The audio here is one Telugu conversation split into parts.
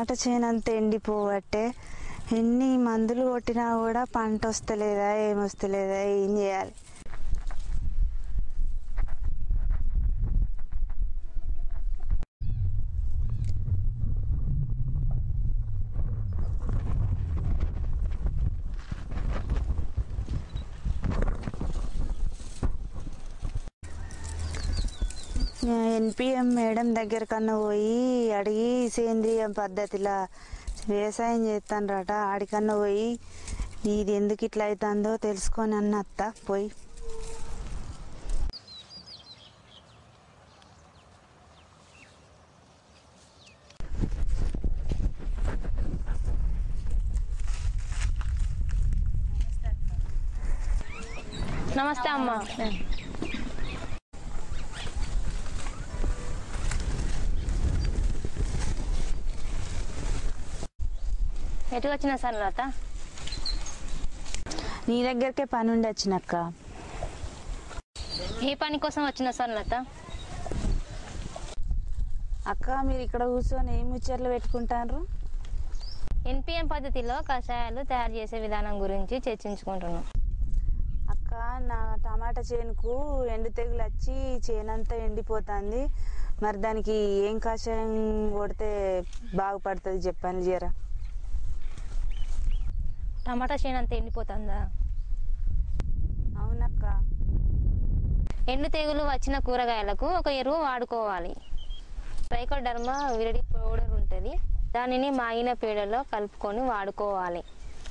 టమాటా చేను అంతా ఎండిపోవట్టే ఎన్ని మందులు కొట్టినా కూడా పంట వస్తలేదా ఏం వస్తలేదా ఏం చేయాలి ఎన్పిఎం మేడం దగ్గర కన్నా పోయి అడిగి సేంద్రియ పద్ధతిలో వ్యవసాయం చేస్తానరట ఆడికన్నా పోయి ఇది ఎందుకు ఇట్లా అవుతుందో తెలుసుకొని అన్న అత్త పోయి నమస్తే అమ్మ ఎటు వచ్చిన సార్ లత నీ దగ్గరకే పని ఉండి వచ్చినక్క ఏ పని కోసం వచ్చిన సార్ లత అక్క మీరు ఇక్కడ కూర్చొని ఏం ముచ్చట్లు పెట్టుకుంటారు ఎన్పిఎం పద్ధతిలో కషాయాలు తయారు చేసే విధానం గురించి చర్చించుకుంటున్నాం అక్క నా టమాటా చేనుకు ఎండు తెగులు వచ్చి చేనంతా ఎండిపోతుంది మరి దానికి ఏం కషాయం కొడితే బాగుపడుతుంది చెప్పండి జరా టమాటా చేను అంతా ఎండిపోతుందా అవునక్క ఎండు తెగులు వచ్చిన కూరగాయలకు ఒక ఎరువు వాడుకోవాలి ట్రైకోడర్మా విరడి పౌడర్ ఉంటుంది దానిని మాగిన పేడలో కలుపుకొని వాడుకోవాలి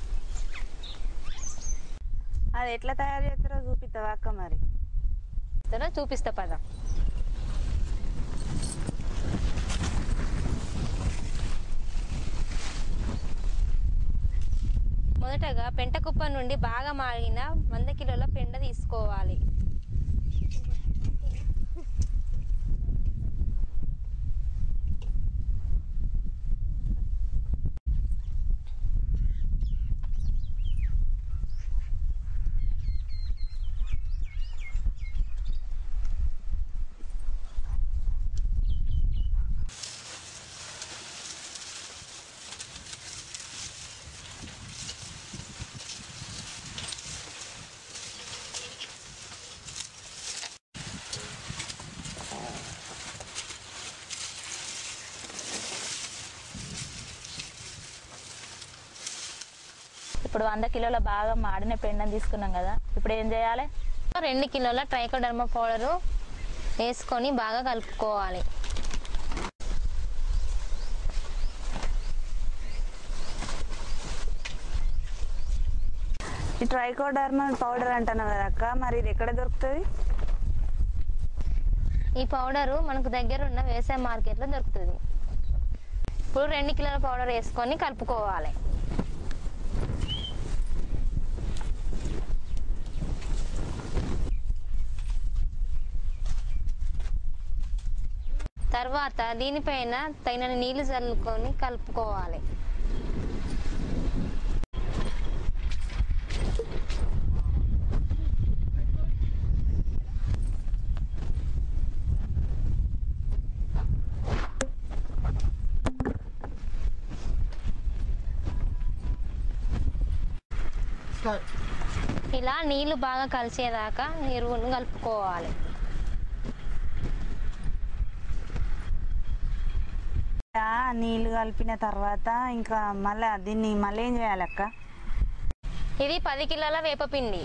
అది ఎట్లా తయారు చేస్తారో చూపిస్తావా అక్క మరి తర్వాత చూపిస్తా పద మొదటగా పెంట కుప్ప నుండి బాగా మాగిన వంద కిలోల పెండ తీసుకోవాలి ఇప్పుడు వంద కిలోల బాగా మాడిన పెండని తీసుకున్నాం కదా ఇప్పుడు ఏం చేయాలి రెండు కిలోల ట్రైకోడర్మా పౌడరు వేసుకొని బాగా కలుపుకోవాలి ఈ ట్రైకోడర్మల్ పౌడర్ అంటున్నావు కదా అక్క మరి ఇది ఎక్కడ దొరుకుతుంది ఈ పౌడరు మనకు దగ్గర ఉన్న వ్యవసాయ మార్కెట్లో దొరుకుతుంది ఇప్పుడు రెండు కిలోల పౌడర్ వేసుకొని కలుపుకోవాలి తర్వాత దీనిపైన తగినన్ని నీళ్లు చల్లుకొని కలుపుకోవాలి ఇలా నీళ్లు బాగా కలిసేదాకా ఎరువును కలుపుకోవాలి ఆ, నీళ్లు కలిపిన తర్వాత ఇంకా మళ్ళా దీన్ని మళ్ళీ ఏం చేయాలి అక్క ఇది పది కిలోల వేపపిండి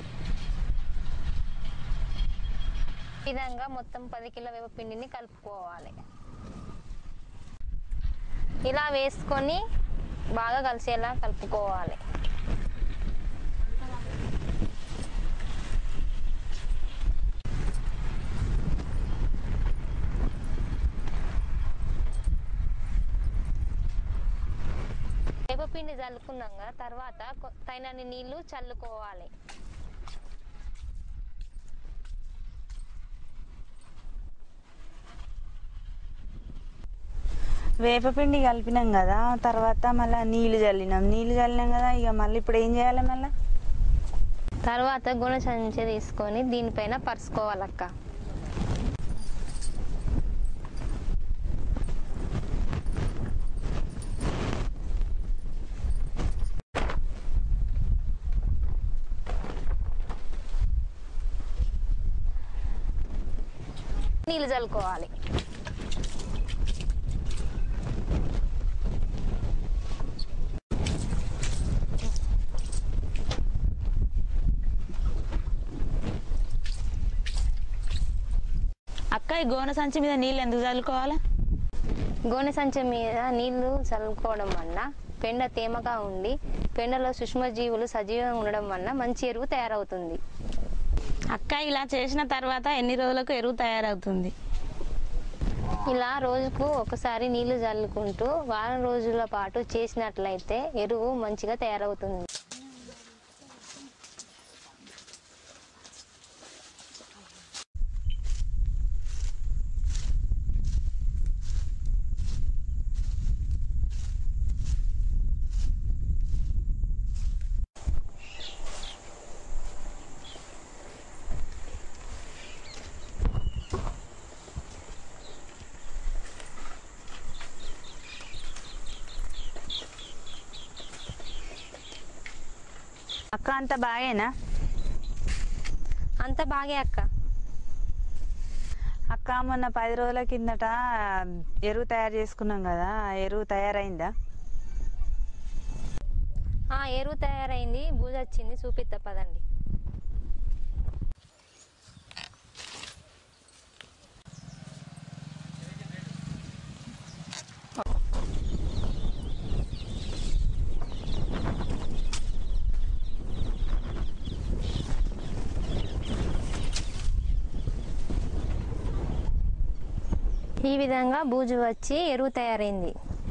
ఈ విధంగా మొత్తం పది కిలో వేపపిండిని కలుపుకోవాలి ఇలా వేసుకొని బాగా కలిసేలా కలుపుకోవాలి వేపపిండి చల్లుకున్నాక తర్వాత కొ- తగినన్ని నీళ్లు చల్లుకోవాలి వేపపిండి కలిపినాం కదా తర్వాత మళ్ళీ నీళ్లు చల్లినాం నీళ్లు చల్లినాం కదా ఇక మళ్ళీ ఇప్పుడు ఏం చేయాలి మళ్ళీ తర్వాత గుణ సంచి తీసుకొని దీనిపైన పరుచుకోవాలక్క నీళ్ళు చల్లుకోవాలి అక్క ఈ గోనె సంచి మీద నీళ్ళు ఎందుకు చల్లుకోవాలి గోనె సంచం మీద నీళ్లు చల్లుకోవడం వల్ల పెండ తేమగా ఉండి పెండలో సూక్ష్మజీవులు సజీవంగా ఉండడం వల్ల మంచి ఎరువు తయారవుతుంది అక్క ఇలా చేసిన తర్వాత ఎన్ని రోజులకు ఎరువు తయారవుతుంది ఇలా రోజుకు ఒకసారి నీళ్లు చల్లుకుంటూ వారం రోజుల పాటు చేసినట్లయితే ఎరువు మంచిగా తయారవుతుంది అక్క అంత బాగేనా అంత బాగే అక్క అక్క మొన్న పది రోజుల కిందట ఎరువు తయారు చేసుకున్నాం కదా ఆ ఎరువు తయారైందా ఆ ఎరువు తయారైంది బూజ వచ్చింది చూపిస్తా పదండి ఈ విధంగా బూజు వచ్చి ఎరువు తయారైంది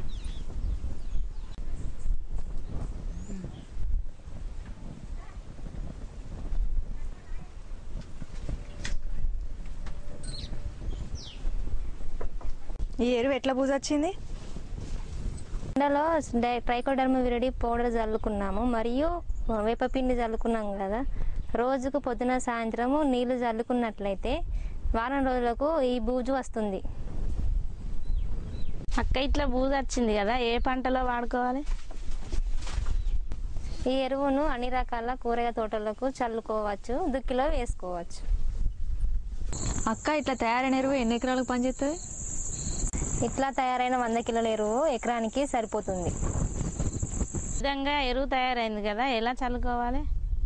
ఈ ఎరువు ఎట్లా బూజు వచ్చింది ఎండలో డై- ట్రైకోడర్మా విరడి పౌడర్ చల్లుకున్నాము మరియు వేపపిండి చల్లుకున్నాం కదా రోజుకు పొద్దున సాయంత్రము నీళ్లు చల్లుకున్నట్లయితే వారం రోజులకు ఈ బూజు వస్తుంది అక్క ఇట్లా బూజు వచ్చింది కదా ఏ పంటలో వాడుకోవాలి ఈ ఎరువును అన్ని రకాల కూరగాయ తోటలకు చల్లుకోవచ్చు దుక్కిలో వేసుకోవచ్చు అక్క ఇట్లా తయారైన ఎరువు ఎన్ని ఎకరాలకు పనిచేస్తుంది ఇట్లా తయారైన వంద కిలోల ఎరువు ఎకరానికి సరిపోతుంది ఈ విధంగా ఎరువు తయారైంది కదా ఎలా చల్లుకోవాలి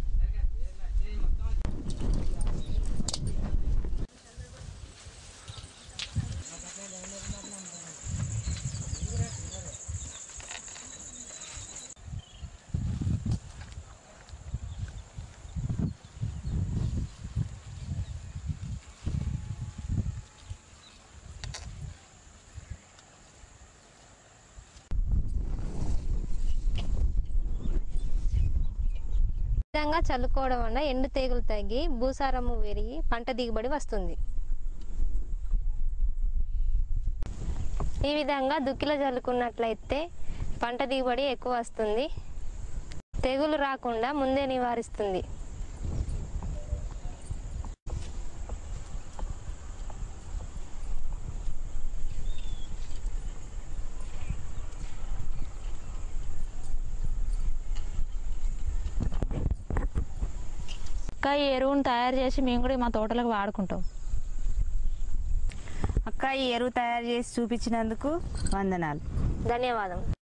ఈ విధంగా చల్లుకోవడం వల్ల ఎండు తెగులు తగ్గి భూసారము పెరిగి పంట దిగుబడి వస్తుంది ఈ విధంగా దుక్కిలో చల్లుకున్నట్లయితే పంట దిగుబడి ఎక్కువ వస్తుంది తెగులు రాకుండా ముందే నివారిస్తుంది అక్క ఈ ఎరువును తయారు చేసి మేము కూడా మా తోటలకు వాడుకుంటాం అక్క ఈ ఎరువు తయారు చేసి చూపించినందుకు వందనాలు ధన్యవాదం